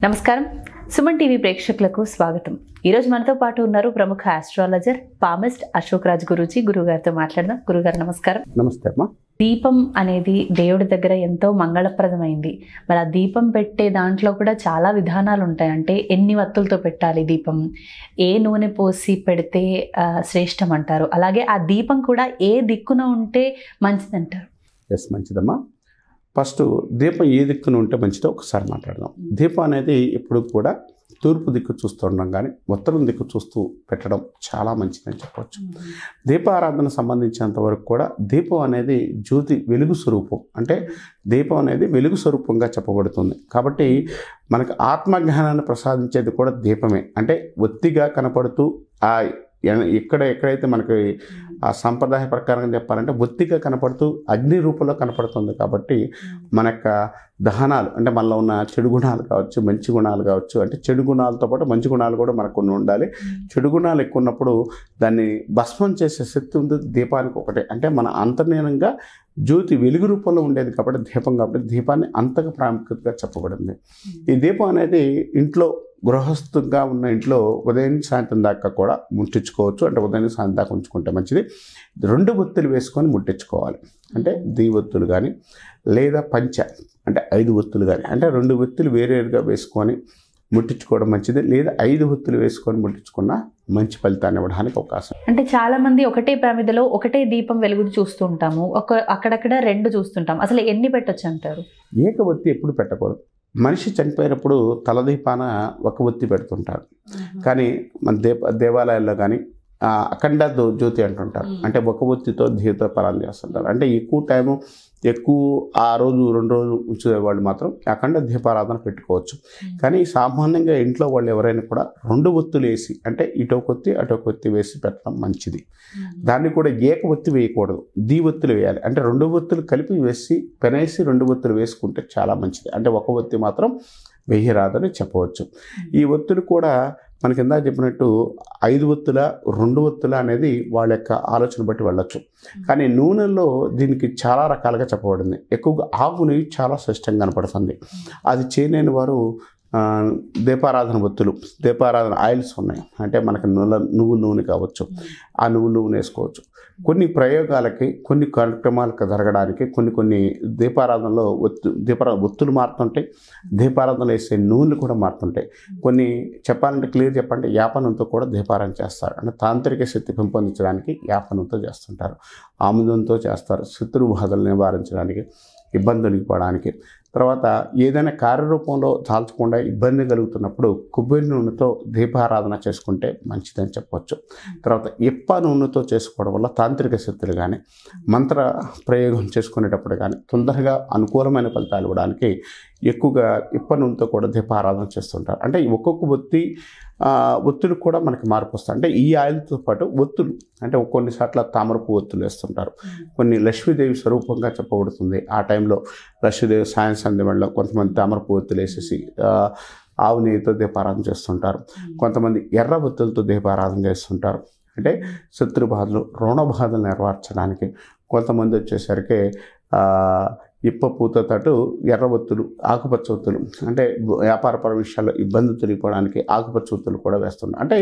నమస్కారం సుమన్ టీవీ ప్రేక్షకులకు స్వాగతం ఈరోజు మనతో పాటు ఉన్నారు ప్రముఖ ఆస్ట్రాలజర్ పామిస్ట్ అశోక్ రాజ్ గురూజీ గురుగారితో మాట్లాడదాం గురుగారు నమస్కారం నమస్తే అమ్మా దీపం అనేది దేవుడి దగ్గర ఎంతో మంగళప్రదమైంది మరి ఆ దీపం పెట్టే దాంట్లో కూడా చాలా విధానాలు ఉంటాయి అంటే ఎన్ని వత్తులతో పెట్టాలి దీపం ఏ నూనె పోసి పెడితే ఆ, శ్రేష్టం అంటారు అలాగే ఆ దీపం కూడా ఏ దిక్కున ఉంటే మంచిదంటారు ఎస్ మంచిదమ్మా ఫస్ట్ దీపం ఏ దిక్కున ఉంటే మంచిదో ఒకసారి మాట్లాడదాం దీపం అనేది ఎప్పుడు కూడా తూర్పు దిక్కు చూస్తూ ఉండడం కానీ ఉత్తరం దిక్కు చూస్తూ పెట్టడం చాలా మంచిదని చెప్పవచ్చు దీపారాధన సంబంధించినంత వరకు కూడా దీపం అనేది జ్యోతి వెలుగు స్వరూపం అంటే దీపం అనేది వెలుగు స్వరూపంగా చెప్పబడుతుంది కాబట్టి మనకు ఆత్మజ్ఞానాన్ని ప్రసాదించేది కూడా దీపమే అంటే ఒత్తిగా కనపడుతూ ఆ ఎ- ఎక్కడ ఎక్కడైతే మనకి ఆ సంప్రదాయ ప్రకారం చెప్పాలంటే ఒత్తిగా కనపడుతూ అగ్ని రూపంలో కనపడుతుంది కాబట్టి మన యొక్క దహనాలు అంటే మనలో ఉన్న చెడు గుణాలు కావచ్చు మంచి గుణాలు కావచ్చు అంటే చెడు గుణాలతో పాటు మంచి గుణాలు కూడా మనకు కొన్ని ఉండాలి చెడు గుణాలు ఎక్కువ ఉన్నప్పుడు దాన్ని భస్మం చేసే శక్తి ఉంది దీపానికి ఒకటే అంటే మన అంతర్లీనంగా జ్యోతి వెలుగు రూపంలో ఉండేది కాబట్టి దీపం కాబట్టి దీపాన్ని అంతగా ప్రాముఖ్యతగా చెప్పబడింది ఈ దీపం అనేది ఇంట్లో గృహస్థంగా ఉన్న ఇంట్లో ఉదయం సాయంత్రం దాకా కూడా ముట్టించుకోవచ్చు అంటే ఉదయం సాయంత్రం దాకా ఉంచుకుంటే మంచిది రెండు ఒత్తులు వేసుకొని ముట్టించుకోవాలి అంటే దీ ఒత్తులు కానీ లేదా పంచ అంటే ఐదు ఒత్తులు కానీ అంటే రెండు ఒత్తులు వేరేగా వేసుకొని ముట్టించుకోవడం మంచిది లేదా ఐదు ఒత్తులు వేసుకొని ముట్టించుకున్న మంచి ఫలితాన్ని ఇవ్వడానికి అవకాశం అంటే చాలా మంది ఒకటే ప్రమిదలో ఒకటే దీపం వెలుగు చూస్తూ ఉంటాము ఒక అక్కడక్కడ రెండు చూస్తుంటాం అసలు ఎన్ని పెట్టొచ్చు అంటారు ఏక ఒత్తి ఎప్పుడు పెట్టకూడదు మనిషి చనిపోయినప్పుడు తలదీపాన ఒక ఒత్తి పెడుతుంటారు కానీ మన దేవ దేవాలయాల్లో కానీ ఆ, అఖండ దో- జ్యోతి అంటుంటారు అంటే ఒక ఒత్తితో దీపపారాయణ చేస్తుంటారు అంటే ఎక్కువ టైము ఎక్కువ ఆ రోజు రెండు రోజులు ఉంచే వాళ్ళు మాత్రం అఖండ దీపారాధన పెట్టుకోవచ్చు కానీ సామాన్యంగా ఇంట్లో వాళ్ళు ఎవరైనా కూడా రెండు ఒత్తులు వేసి అంటే ఇటో కొత్తి అటో కొత్తి వేసి పెట్టడం మంచిది దాన్ని కూడా ఏక ఒత్తి వేయకూడదు దీ ఒత్తులు వేయాలి అంటే రెండు ఒత్తులు కలిపి వేసి పెనేసి రెండు ఒత్తులు వేసుకుంటే చాలా మంచిది అంటే ఒక ఒత్తి మాత్రం వెయ్యరాదని చెప్పవచ్చు ఈ ఒత్తులు కూడా మనకి ఇందాక చెప్పినట్టు ఐదు ఒత్తుల రెండు ఒత్తుల అనేది వాళ్ళ యొక్క ఆలోచన బట్టి వెళ్ళొచ్చు కానీ నూనెల్లో దీనికి చాలా రకాలుగా చెప్పబడింది ఎక్కువగా ఆవు నెయ్యి చాలా శ్రేష్టంగా కనపడుతుంది అది చేయలేని వారు ఆ, దీపారాధన ఒత్తులు దీపారాధన ఆయిల్స్ ఉన్నాయి అంటే మనకి నువ్వుల నువ్వు నూనె కావచ్చు ఆ నువ్వు నూనె వేసుకోవచ్చు కొన్ని ప్రయోగాలకి కొన్ని కార్యక్రమాలకు జరగడానికి కొన్ని కొన్ని దీపారాధనలో ఒత్తు దీపారా ఒత్తులు మారుతుంటాయి దీపారాధనలో వేసే నూనెలు కూడా మారుతుంటాయి కొన్ని చెప్పాలంటే క్లియర్ చెప్పంటే యాపనంతో కూడా దీపారాధన చేస్తారు అంటే తాంత్రిక శక్తి పెంపొందించడానికి యాపనంతో చేస్తుంటారు ఆముదంతో చేస్తారు శత్రు బాధలు నివారించడానికి ఇబ్బందులు పోవడానికి తర్వాత ఏదైనా కార్యరూపంలో చాల్చకుండా ఇబ్బంది కలుగుతున్నప్పుడు కొబ్బరి నూనెతో దీపారాధన చేసుకుంటే మంచిదని చెప్పవచ్చు తర్వాత ఇప్ప నూనెతో చేసుకోవడం వల్ల తాంత్రిక శక్తులు కానీ మంత్ర ప్రయోగం చేసుకునేటప్పుడు కానీ తొందరగా అనుకూలమైన ఫలితాలు ఇవ్వడానికి ఎక్కువగా ఇప్ప నూనెతో కూడా దీపారాధన చేస్తుంటారు అంటే ఈ ఒక్కొక్క ఒత్తి ఆ, ఒత్తులు కూడా మనకి మార్పు వస్తాయి అంటే ఈ ఆయిల్తో పాటు ఒత్తులు అంటే కొన్నిసార్లు తామరపు ఒత్తులు వేస్తుంటారు కొన్ని లక్ష్మీదేవి స్వరూపంగా చెప్పబడుతుంది ఆ టైంలో లక్ష్మీదేవి సాయం సంధ్య వేళలో కొంతమంది తామరపు ఒత్తులు వేసేసి ఆ, ఆవు నెయ్యితో దీపారాధన చేస్తుంటారు కొంతమంది ఎర్ర ఒత్తులతో దీపారాధన చేస్తుంటారు అంటే శత్రు బాధలు రుణ బాధలు నెరవేర్చడానికి కొంతమంది వచ్చేసరికి ఆ, ఇప్ప పూతతో ఎర్ర ఒత్తులు ఆకుపచ్చ ఒత్తులు అంటే వ్యాపారపర విషయాల్లో ఇబ్బంది తొలగిపోవడానికి ఆకుపచ్చ ఒత్తులు కూడా వేస్తున్నారు అంటే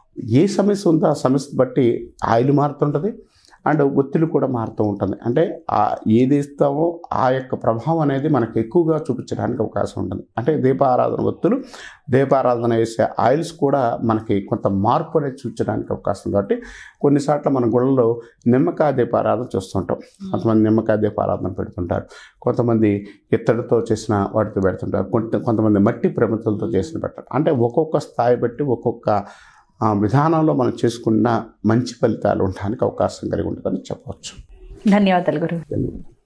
ఏ సమస్య ఉందో ఆ సమస్య బట్టి ఆయిల్ మారుతుంటుంది అండ్ ఒత్తిడి కూడా మారుతూ ఉంటుంది అంటే ఆ ఏది ఇస్తామో ఆ యొక్క ప్రభావం అనేది మనకు ఎక్కువగా చూపించడానికి అవకాశం ఉంటుంది అంటే దీపారాధన ఒత్తులు దీపారాధన వేసే ఆయిల్స్ కూడా మనకి కొంత మార్పు అనేది చూపించడానికి అవకాశం ఉంది. కాబట్టి కొన్నిసార్లు మన గుళ్ళలో నిమ్మకాయ దీపారాధన చూస్తుంటాం కొంతమంది నిమ్మకాయ దీపారాధన పెడుతుంటారు కొంతమంది ఇత్తడితో చేసిన వాటితో పెడుతుంటారు కొంత కొంతమంది మట్టి ప్రమితలతో చేసిన పెట్టారు అంటే ఒక్కొక్క స్థాయి బట్టి ఒక్కొక్క ఆ, విధానంలో మనం చేసుకున్న మంచి ఫలితాలు ఉండడానికి అవకాశం కలిగి ఉంటుందని చెప్పవచ్చు ధన్యవాదాలు గురు ధన్యవాదాలు